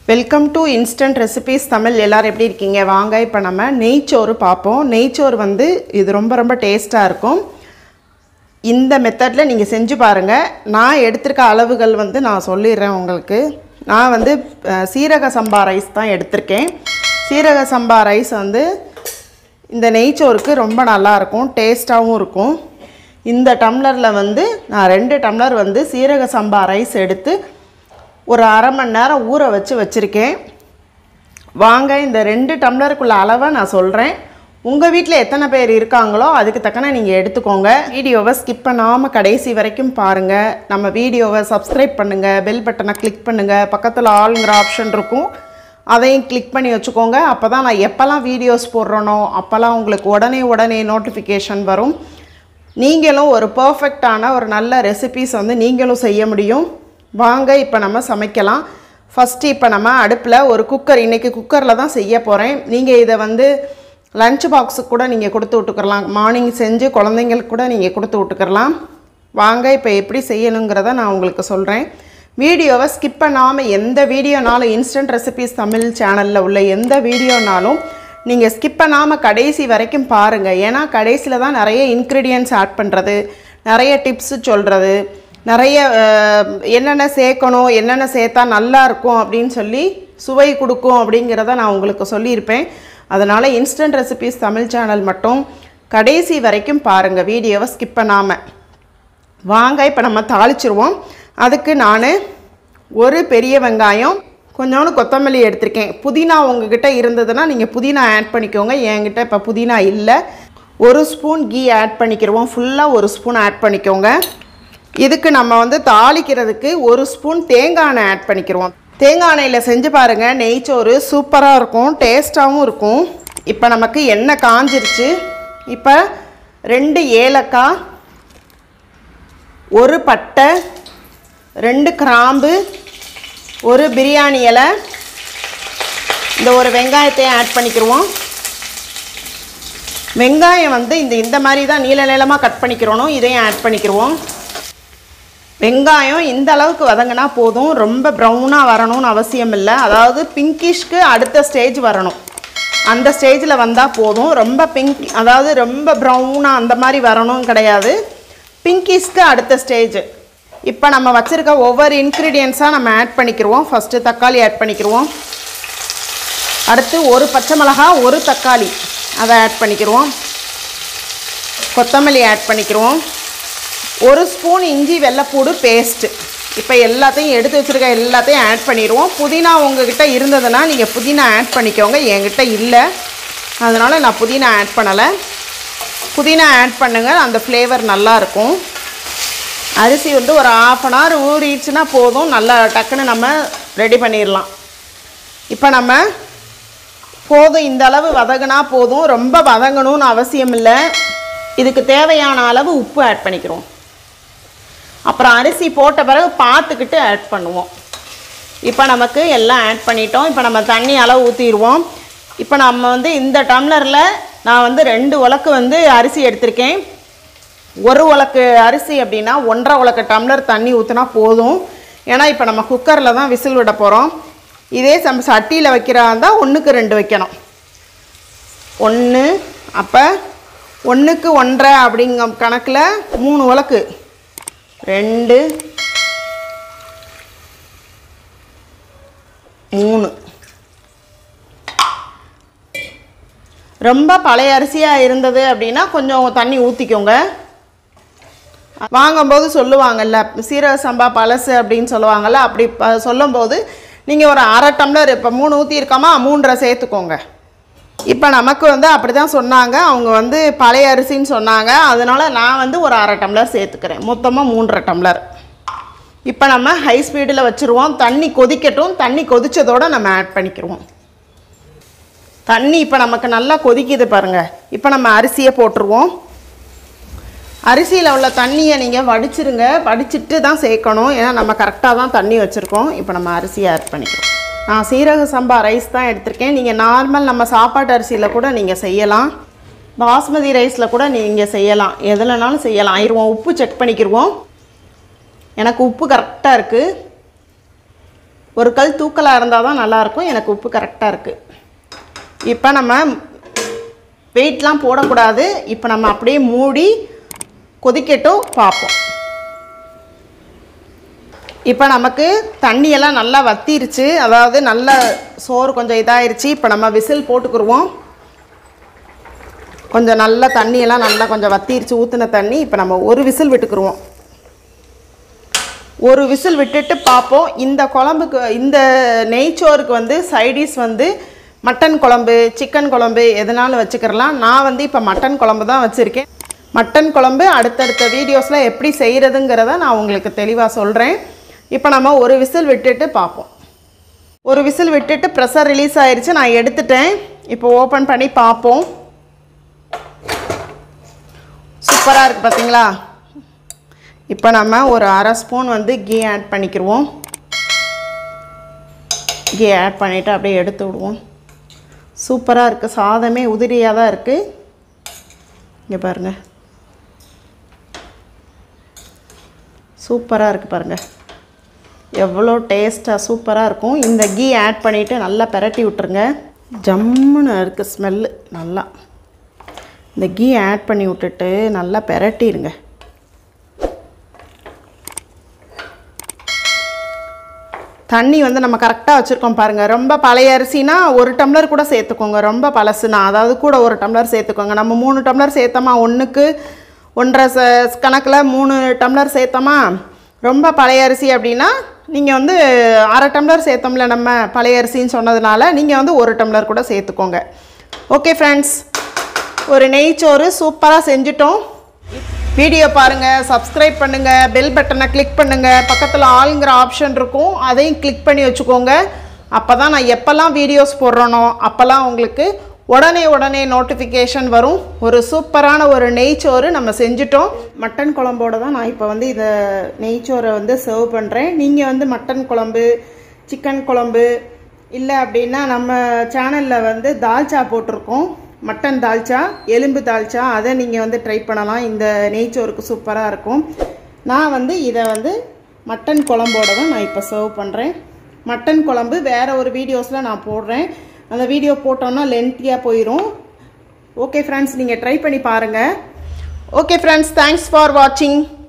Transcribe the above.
welcome to instant recipes Tamil எல்லாரும் எப்படி இருக்கீங்க வாங்க இப்போ நம்ம நெய்ச்சோறு பார்ப்போம் நெய்ச்சோறு வந்து இது ரொம்ப ரொம்ப டேஸ்ட்டாக இருக்கும் இந்த மெத்தடில் நீங்கள் செஞ்சு பாருங்கள் நான் எடுத்திருக்க அளவுகள் வந்து நான் சொல்லிடுறேன் உங்களுக்கு நான் வந்து அஹ், சீரக சம்பா ரைஸ் தான் எடுத்திருக்கேன் சீரக சம்பா ரைஸ் வந்து இந்த நெய்ச்சோறுக்கு ரொம்ப நல்லா இருக்கும் டேஸ்ட்டாகவும் இருக்கும் இந்த டம்ளரில் வந்து நான் ரெண்டு டம்ளர் வந்து சீரக சம்பா ரைஸ் எடுத்து ஒரு அரை மணி நேரம் ஊற வச்சு வச்சுருக்கேன் வாங்க இந்த ரெண்டு டம்ளருக்குள்ள அளவை நான் சொல்கிறேன் உங்கள் வீட்டில் எத்தனை பேர் இருக்காங்களோ அதுக்கு தக்கன நீங்கள் எடுத்துக்கோங்க வீடியோவை ஸ்கிப் பண்ணாமல் கடைசி வரைக்கும் பாருங்கள் நம்ம வீடியோவை சப்ஸ்கிரைப் பண்ணுங்கள் பெல் பட்டனை கிளிக் பண்ணுங்கள் பக்கத்தில் ஆளுங்கிற ஆப்ஷன் இருக்கும் அதையும் கிளிக் பண்ணி வச்சுக்கோங்க அப்போ தான் நான் எப்போல்லாம் வீடியோஸ் போடுறேனோ அப்போல்லாம் உங்களுக்கு உடனே உடனே நோட்டிஃபிகேஷன் வரும் நீங்களும் ஒரு பர்ஃபெக்டான ஒரு நல்ல ரெசிபீஸ் வந்து நீங்களும் செய்ய முடியும் வாங்க இப்போ நம்ம சமைக்கலாம் ஃபஸ்ட்டு இப்போ நம்ம அடுப்பில் ஒரு குக்கர் இன்றைக்கி குக்கரில் தான் செய்ய போகிறேன் நீங்கள் இதை வந்து லஞ்ச் பாக்ஸுக்கு கூட நீங்கள் கொடுத்து விட்டுக்கிறலாம் மார்னிங் செஞ்சு குழந்தைங்களுக்கு கூட நீங்கள் கொடுத்து விட்டுக்கிறலாம் வாங்க இப்போ எப்படி செய்யணுங்கிறத நான் உங்களுக்கு சொல்கிறேன் வீடியோவை ஸ்கிப் பண்ணாமல் எந்த வீடியோனாலும் இன்ஸ்டன்ட் ரெசிபீஸ் தமிழ் சேனலில் உள்ள எந்த வீடியோனாலும் நீங்கள் ஸ்கிப் பண்ணாமல் கடைசி வரைக்கும் பாருங்கள் ஏன்னா கடைசியில் தான் நிறைய இன்க்ரீடியன்ட்ஸ் ஆட் பண்ணுறது நிறைய டிப்ஸு சொல்கிறது நிறைய அஹ், என்னென்ன சேர்க்கணும் என்னென்ன சேர்த்தா நல்லா இருக்கும் அப்படின்னு சொல்லி சுவை கொடுக்கும் அப்படிங்கிறத நான் உங்களுக்கு சொல்லியிருப்பேன் அதனால் இன்ஸ்டன்ட் ரெசிபீஸ் தமிழ் சேனல் மட்டும் கடைசி வரைக்கும் பாருங்கள் வீடியோவை ஸ்கிப் பண்ணாமல் வாங்க இப்போ நம்ம தாளிச்சிருவோம் அதுக்கு நான் ஒரு பெரிய வெங்காயம் கொஞ்சோண்டு கொத்தமல்லி எடுத்திருக்கேன் புதினா உங்ககிட்ட இருந்ததுன்னா நீங்கள் புதினா ஆட் பண்ணிக்கோங்க என்கிட்ட இப்போ புதினா இல்லை ஒரு ஸ்பூன் கீ ஆட் பண்ணிக்கிறோம் ஃபுல்லாக ஒரு ஸ்பூன் ஆட் பண்ணிக்கோங்க இதுக்கு நம்ம வந்து தாளிக்கிறதுக்கு ஒரு ஸ்பூன் தேங்காய் எண்ணெய் ஆட் பண்ணிக்கிறோம் தேங்காய் எண்ணெயில் செஞ்சு பாருங்கள் நெய்ச்சோறு சூப்பராக இருக்கும் டேஸ்ட்டாகவும் இருக்கும் இப்போ நமக்கு எண்ணெய் காஞ்சிருச்சு இப்போ ரெண்டு ஏலக்காய் ஒரு பட்டை ரெண்டு கிராம்பு ஒரு பிரியாணி இலை இந்த ஒரு வெங்காயத்தையும் ஆட் பண்ணிக்கிடுவோம் வெங்காயம் வந்து இந்த இந்த மாதிரி தான் நீள நீளமாக கட் பண்ணிக்கிறணும் இதையும் ஆட் பண்ணிக்கிடுவோம் வெங்காயம் இந்த அளவுக்கு வதங்கினா போதும் ரொம்ப ப்ரௌனாக வரணும்னு அவசியம் இல்லை அதாவது பிங்கிஷ்க்கு அடுத்த ஸ்டேஜ் வரணும் அந்த ஸ்டேஜில் வந்தால் போதும் ரொம்ப பிங்க் அதாவது ரொம்ப ப்ரௌனாக அந்த மாதிரி வரணும் கிடையாது பிங்கிஷ்க்கு அடுத்த ஸ்டேஜ் இப்போ நம்ம வச்சுருக்க ஒவ்வொரு இன்க்ரீடியன்ஸாக நம்ம ஆட் பண்ணிக்கிடுவோம் ஃபஸ்ட்டு தக்காளி ஆட் பண்ணிக்கிடுவோம் அடுத்து ஒரு பச்சை மிளகா ஒரு தக்காளி அதை ஆட் பண்ணிக்கிடுவோம் கொத்தமல்லி ஆட் பண்ணிக்கிடுவோம் ஒரு ஸ்பூன் இஞ்சி வெள்ளைப்பூடு பேஸ்ட்டு இப்போ எல்லாத்தையும் எடுத்து வச்சுருக்க எல்லாத்தையும் ஆட் பண்ணிடுவோம் புதினா உங்ககிட்ட இருந்ததுன்னா நீங்கள் புதினா ஆட் பண்ணிக்கோங்க என்கிட்ட இல்லை அதனால் நான் புதினா ஆட் பண்ணலை புதினா ஆட் பண்ணுங்கள் அந்த ஃப்ளேவர் நல்லாயிருக்கும் அரிசி வந்து ஒரு ஆஃப் அன் ஹவர் ஊறிடுச்சுன்னா போதும் நல்லா டக்குன்னு நம்ம ரெடி பண்ணிடலாம் இப்போ நம்ம போதும் இந்த அளவு வதங்கினா போதும் ரொம்ப வதங்கணும்னு அவசியம் இல்லை இதுக்கு தேவையான அளவு உப்பு ஆட் பண்ணிக்கிறோம் அப்புறம் அரிசி போட்ட பிறகு பார்த்துக்கிட்டு ஆட் பண்ணுவோம் இப்போ நமக்கு எல்லாம் ஆட் பண்ணிட்டோம் இப்போ நம்ம தண்ணி அளவு ஊற்றிடுவோம் இப்போ நம்ம வந்து இந்த டம்ளரில் நான் வந்து ரெண்டு உலக்கு வந்து அரிசி எடுத்திருக்கேன் ஒரு உலக்கு அரிசி அப்படின்னா ஒன்றரை உலக்கு டம்ளர் தண்ணி ஊற்றினா போதும் ஏன்னா இப்போ நம்ம குக்கரில் தான் விசில் விட போகிறோம் இதே நம்ம சட்டியில் வைக்கிறா இருந்தால் ஒன்றுக்கு ரெண்டு வைக்கணும் ஒன்று அப்போ ஒன்றுக்கு ஒன்றரை அப்படிங்க கணக்கில் மூணு உலக்கு ரெண்டு மூணு ரொம்ப பழைய அரிசியாக இருந்தது அப்படின்னா கொஞ்சம் தண்ணி ஊற்றிக்கோங்க வாங்கும்போது சொல்லுவாங்கல்ல சீரக சம்பா பழசு அப்படின்னு சொல்லுவாங்கல்ல அப்படி ப- சொல்லும்போது நீங்கள் ஒரு அரை டம்ளர் இப்போ மூணு ஊற்றி இருக்காமா மூன்றரை சேர்த்துக்கோங்க இப்போ நமக்கு வந்து அப்படி தான் சொன்னாங்க அவங்க வந்து பழைய அரிசின்னு சொன்னாங்க அதனால நான் வந்து ஒரு அரை டம்ளர் சேர்த்துக்கிறேன் மொத்தமாக மூன்றரை டம்ளர் இப்போ நம்ம ஹை ஸ்பீடில் வச்சுருவோம் தண்ணி கொதிக்கட்டும் தண்ணி கொதிச்சதோட நம்ம ஆட் பண்ணிக்கிருவோம் தண்ணி இப்போ நமக்கு நல்லா கொதிக்குது பாருங்கள் இப்போ நம்ம அரிசியை போட்டுருவோம் அரிசியில் உள்ள தண்ணியை நீங்கள் வடிச்சிருங்க வடிச்சிட்டு தான் சேர்க்கணும் ஏன்னா நம்ம கரெக்டாக தான் தண்ணி வச்சுருக்கோம் இப்போ நம்ம அரிசியை ஆட் பண்ணிக்கிறோம் நான் சீரக சம்பா ரைஸ் தான் எடுத்திருக்கேன் நீங்கள் நார்மல் நம்ம சாப்பாட்டு அரிசியில் கூட நீங்கள் செய்யலாம் பாஸ்மதி ரைஸில் கூட நீங்கள் செய்யலாம் எதுலனாலும் செய்யலாம் ஆயிடுவோம் உப்பு செக் பண்ணிக்கிடுவோம் எனக்கு உப்பு கரெக்டாக இருக்குது ஒரு கல் தூக்கலாக இருந்தால் தான் நல்லாயிருக்கும் எனக்கு உப்பு கரெக்டாக இருக்குது இப்போ நம்ம வெயிட்லாம் போடக்கூடாது இப்போ நம்ம அப்படியே மூடி கொதிக்கட்டும் பார்ப்போம் இப்போ நமக்கு தண்ணியெல்லாம் நல்லா வத்திருச்சு அதாவது நல்ல சோறு கொஞ்சம் இதாயிருச்சு இப்போ நம்ம விசில் போட்டுக்குருவோம் கொஞ்சம் நல்லா தண்ணியெல்லாம் நல்லா கொஞ்சம் வத்திருச்சு ஊற்றின தண்ணி இப்போ நம்ம ஒரு விசில் விட்டுக்குருவோம் ஒரு விசில் விட்டுட்டு பார்ப்போம் இந்த குழம்புக்கு இந்த நெய்ச்சோறுக்கு வந்து சைடிஷ் வந்து மட்டன் குழம்பு சிக்கன் குழம்பு எதனாலும் வச்சுக்கிறலாம் நான் வந்து இப்போ மட்டன் குழம்பு தான் வச்சுருக்கேன் மட்டன் குழம்பு அடுத்தடுத்த வீடியோஸில் எப்படி செய்கிறதுங்கிறத நான் உங்களுக்கு தெளிவாக சொல்கிறேன் இப்போ நம்ம ஒரு விசில் விட்டுட்டு பார்ப்போம் ஒரு விசில் விட்டுட்டு ப்ரெஷர் ரிலீஸ் ஆயிருச்சு நான் எடுத்துட்டேன் இப்போ ஓப்பன் பண்ணி பார்ப்போம் சூப்பராக இருக்குது பார்த்தீங்களா இப்போ நம்ம ஒரு அரை ஸ்பூன் வந்து கீ ஆட் பண்ணிக்கிடுவோம் கீ ஆட் பண்ணிவிட்டு அப்படியே எடுத்து விடுவோம் சூப்பராக இருக்குது சாதமே உதிரியாக தான் இருக்குது இங்கே பாருங்கள் சூப்பராக இருக்குது பாருங்கள் எவ்வளோ டேஸ்ட்டாக சூப்பராக இருக்கும் இந்த கீ ஆட் பண்ணிவிட்டு நல்லா பெரட்டி விட்டுருங்க ஜம்முன்னு இருக்குது ஸ்மெல்லு நல்லா இந்த கீ ஆட் பண்ணி விட்டுட்டு நல்லா பெரட்டிடுங்க தண்ணி வந்து நம்ம கரெக்டாக வச்சுருக்கோம் பாருங்கள் ரொம்ப பழைய அரிசினா ஒரு டம்ளர் கூட சேர்த்துக்கோங்க ரொம்ப பழசுனா அதாவது கூட ஒரு டம்ளர் சேர்த்துக்கோங்க நம்ம மூணு டம்ளர் சேர்த்தோமா ஒன்றுக்கு ஒன்றரை ச கணக்கில் மூணு டம்ளர் சேர்த்தோமா ரொம்ப பழைய அரிசி அப்படின்னா நீங்கள் வந்து அரை டம்ளர் சேர்த்தோம்ல நம்ம பழைய அரிசின்னு சொன்னதுனால நீங்கள் வந்து ஒரு டம்ளர் கூட சேர்த்துக்கோங்க ஓகே ஃப்ரெண்ட்ஸ் ஒரு நெய்ச்சோறு சூப்பராக செஞ்சுட்டோம் வீடியோ பாருங்கள் சப்ஸ்கிரைப் பண்ணுங்கள் பெல் பட்டனை கிளிக் பண்ணுங்கள் பக்கத்தில் ஆளுங்கிற ஆப்ஷன் இருக்கும் அதையும் கிளிக் பண்ணி வச்சுக்கோங்க அப்போ தான் நான் எப்போல்லாம் வீடியோஸ் போடுறேனோ அப்போல்லாம் உங்களுக்கு உடனே உடனே நோட்டிஃபிகேஷன் வரும் ஒரு சூப்பரான ஒரு நெய்ச்சோறு நம்ம செஞ்சுட்டோம் மட்டன் குழம்போட தான் நான் இப்போ வந்து இதை நெய்ச்சோறை வந்து சர்வ் பண்ணுறேன் நீங்கள் வந்து மட்டன் குழம்பு சிக்கன் குழம்பு இல்லை அப்படின்னா நம்ம சேனலில் வந்து தால்ச்சா போட்டிருக்கோம் மட்டன் தால்ச்சா எலும்பு தால்ச்சா அதை நீங்கள் வந்து ட்ரை பண்ணலாம் இந்த நெய்ச்சோறுக்கு சூப்பராக இருக்கும் நான் வந்து இதை வந்து மட்டன் குழம்போட தான் நான் இப்போ சர்வ் பண்ணுறேன் மட்டன் குழம்பு வேறு ஒரு வீடியோஸில் நான் போடுறேன் அந்த வீடியோ போட்டோன்னா லென்த்தியாக போயிடும் ஓகே ஃப்ரெண்ட்ஸ் நீங்கள் ட்ரை பண்ணி பாருங்கள் ஓகே ஃப்ரெண்ட்ஸ் தேங்க்ஸ் ஃபார் வாட்சிங்